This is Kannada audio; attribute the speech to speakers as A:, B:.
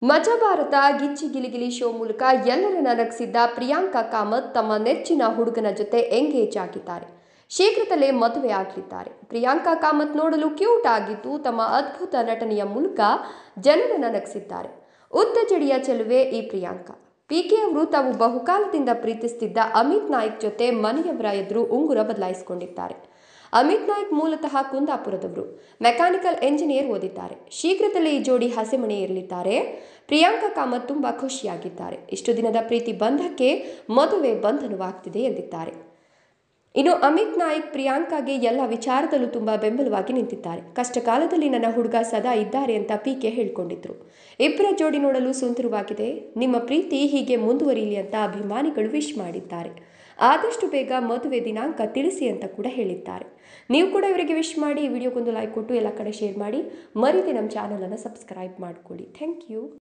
A: ಮಜಾ ಭಾರತ ಗಿಚ್ಚಿ ಗಿಲಿಗಿಲಿ ಶೋ ಮೂಲಕ ಎಲ್ಲರನ್ನ ನಗಿಸಿದ್ದ ಪ್ರಿಯಾಂಕಾ ಕಾಮತ್ ತಮ್ಮ ನೆಚ್ಚಿನ ಹುಡುಗನ ಜೊತೆ ಎಂಗೇಜ್ ಆಗಿದ್ದಾರೆ ಶೀಘ್ರದಲ್ಲೇ ಮದುವೆ ಆಗಲಿದ್ದಾರೆ ಪ್ರಿಯಾಂಕಾ ಕಾಮತ್ ನೋಡಲು ಕ್ಯೂಟ್ ಆಗಿದ್ದು ತಮ್ಮ ಅದ್ಭುತ ನಟನೆಯ ಮೂಲಕ ಜನರನ್ನ ನಗಿಸಿದ್ದಾರೆ ಉದ್ದ ಜಡಿಯ ಚೆಲುವೆ ಈ ಪ್ರಿಯಾಂಕಾ ಪಿಕೆ ಅವರು ತಾವು ಬಹುಕಾಲದಿಂದ ಪ್ರೀತಿಸುತ್ತಿದ್ದ ಅಮಿತ್ ನಾಯ್ಕ್ ಜೊತೆ ಮನೆಯವರ ಎದುರು ಉಂಗುರ ಬದಲಾಯಿಸಿಕೊಂಡಿದ್ದಾರೆ ಅಮಿತ್ ನಾಯ್ಕ್ ಮೂಲತಃ ಕುಂದಾಪುರದವರು ಮೆಕ್ಯಾನಿಕಲ್ ಎಂಜಿನಿಯರ್ ಓದಿದ್ದಾರೆ ಶೀಘ್ರದಲ್ಲೇ ಈ ಜೋಡಿ ಹಸೆಮಣೆ ಇರಲಿದ್ದಾರೆ ಪ್ರಿಯಾಂಕಾ ಕಾಮತ್ ತುಂಬಾ ಖುಷಿಯಾಗಿದ್ದಾರೆ ಇಷ್ಟು ದಿನದ ಪ್ರೀತಿ ಬಂಧಕ್ಕೆ ಮದುವೆ ಬಂಧನವಾಗ್ತಿದೆ ಎಂದಿದ್ದಾರೆ ಇನ್ನು ಅಮಿತ್ ನಾಯ್ಕ್ ಪ್ರಿಯಾಂಕಾಗೆ ಎಲ್ಲ ವಿಚಾರದಲ್ಲೂ ತುಂಬಾ ಬೆಂಬಲವಾಗಿ ನಿಂತಿದ್ದಾರೆ ಕಷ್ಟ ಕಾಲದಲ್ಲಿ ನನ್ನ ಹುಡುಗ ಸದಾ ಇದ್ದಾರೆ ಅಂತ ಪಿಕೆ ಹೇಳ್ಕೊಂಡಿದ್ರು ಇಬ್ಬರ ಜೋಡಿ ನೋಡಲು ಸುಂದರವಾಗಿದೆ ನಿಮ್ಮ ಪ್ರೀತಿ ಹೀಗೆ ಮುಂದುವರಿಯಲಿ ಅಂತ ಅಭಿಮಾನಿಗಳು ವಿಶ್ ಮಾಡಿದ್ದಾರೆ ಆದಷ್ಟು ಬೇಗ ಮದುವೆ ದಿನಾಂಕ ತಿಳಿಸಿ ಅಂತ ಕೂಡ ಹೇಳಿದ್ದಾರೆ ನೀವು ಕೂಡ ಇವರಿಗೆ ವಿಶ್ ಮಾಡಿ ಈ ವಿಡಿಯೋಗೊಂದು ಲೈಕ್ ಕೊಟ್ಟು ಎಲ್ಲ ಕಡೆ ಶೇರ್ ಮಾಡಿ ಮರಿದೆ ನಮ್ಮ ಚಾನಲನ್ನು ಸಬ್ಸ್ಕ್ರೈಬ್ ಮಾಡ್ಕೊಳ್ಳಿ ಥ್ಯಾಂಕ್ ಯು